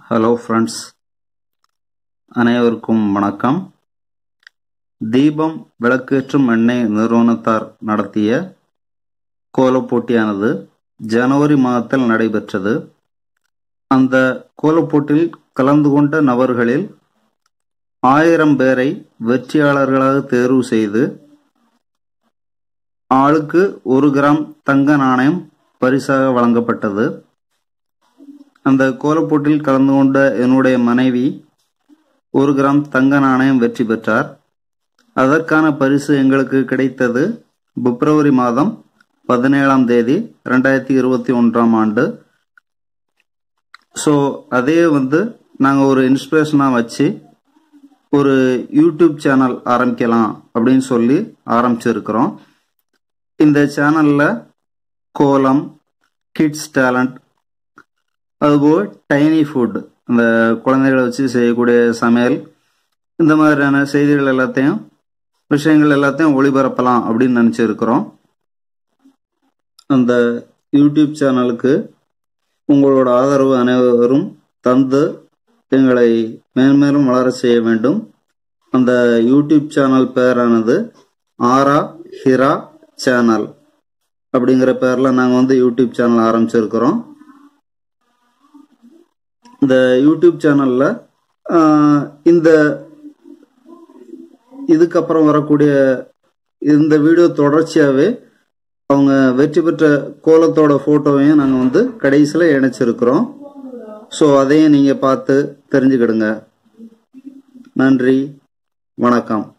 hello friends அனைவருக்கும் வணக்கம் தீபம் விளக்கேற்றும் எண்ணெய் நிறுவனத்தார் நடத்திய கோலப் போட்டியானது ஜனவரி மாதத்தில் நடைபெற்றது அந்த கோலப் போட்டியில் கலந்து கொண்ட நபர்களில் ஆயிரம் பேரை வெற்றியாளர்களாக தேர்வு செய்து ஆளுக்கு ஒரு கிராம் தங்க நாணயம் பரிசாக வழங்கப்பட்டது அந்த கோலப்போட்டில் கலந்து கொண்ட என்னுடைய மனைவி ஒரு கிராம் தங்க நாணயம் வெற்றி பெற்றார் அதற்கான பரிசு எங்களுக்கு கிடைத்தது பிப்ரவரி மாதம் பதினேழாம் தேதி ரெண்டாயிரத்தி இருபத்தி ஒன்றாம் ஆண்டு ஸோ அதே வந்து நாங்கள் ஒரு இன்ஸ்பிரேஷனாக வச்சு ஒரு யூடியூப் சேனல் ஆரம்பிக்கலாம் அப்படின்னு சொல்லி ஆரம்பிச்சிருக்கிறோம் இந்த சேனலில் கோலம் கிட்ஸ் டேலண்ட் அதுபோல் டைனி ஃபுட் இந்த குழந்தைகளை வச்சு செய்யக்கூடிய சமையல் இந்த மாதிரியான செய்திகள் எல்லாத்தையும் விஷயங்கள் எல்லாத்தையும் ஒளிபரப்பலாம் அப்படின்னு நினச்சிருக்கிறோம் அந்த யூடியூப் சேனலுக்கு உங்களோட ஆதரவு அனைவரும் தந்து எங்களை மேன்மேலும் வளர செய்ய வேண்டும் அந்த யூடியூப் சேனல் பெயரானது ஆரா ஹிரா சேனல் அப்படிங்கிற பேரில் நாங்கள் வந்து யூடியூப் சேனல் ஆரம்பிச்சிருக்கிறோம் இந்த யூடியூப் சேனலில் இந்த இதுக்கப்புறம் வரக்கூடிய இந்த வீடியோ தொடர்ச்சியாகவே அவங்க வெற்றி பெற்ற கோலத்தோட ஃபோட்டோவையும் நாங்கள் வந்து கடைசியில் இணைச்சிருக்கிறோம் ஸோ அதையும் நீங்கள் பார்த்து தெரிஞ்சுக்கிடுங்க நன்றி வணக்கம்